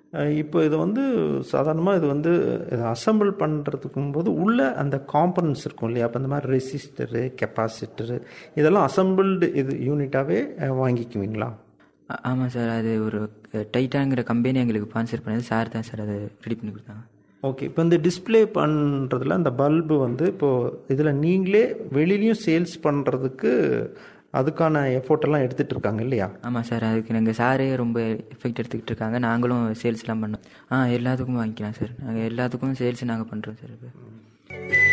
அஹ் இப்போ இது வந்து சாதாரணமாக இது வந்து இதை அசம்பிள் பண்ணுறதுக்கும் போது உள்ள அந்த காம்பனன்ட்ஸ் இருக்கும் இல்லையா அப்போ இந்த மாதிரி ரெசிஸ்டரு கெப்பாசிட்டரு இதெல்லாம் அசம்பிள்டு இது யூனிட்டாகவே வாங்கிக்குவீங்களா ஆ- ஆமாம் சார் அது ஒரு டைட்டாங்கிற கம்பெனி எங்களுக்கு ஸ்பான்சர் பண்ணது சார் தான் சார் அதை ரெடி பண்ணி கொடுத்தாங்க ஓகே இப்போ இந்த டிஸ்ப்ளே பண்ணுறதுல அந்த பல்பு வந்து இப்போது இதில் நீங்களே வெளியிலையும் சேல்ஸ் பண்ணுறதுக்கு அதுக்கான எஃபோர்ட் எல்லாம் எடுத்துகிட்டு இருக்காங்க இல்லையா ஆமாம் சார் அதுக்கு எங்கள் சாரே ரொம்ப எஃபெக்ட் எடுத்துக்கிட்டு இருக்காங்க நாங்களும் சேல்ஸ்லாம் பண்ணோம் ஆ எல்லாத்துக்கும் வாங்கிக்கலாம் சார் நாங்கள் எல்லாத்துக்கும் சேல்ஸ் நாங்கள் பண்ணுறோம் சார் இப்போ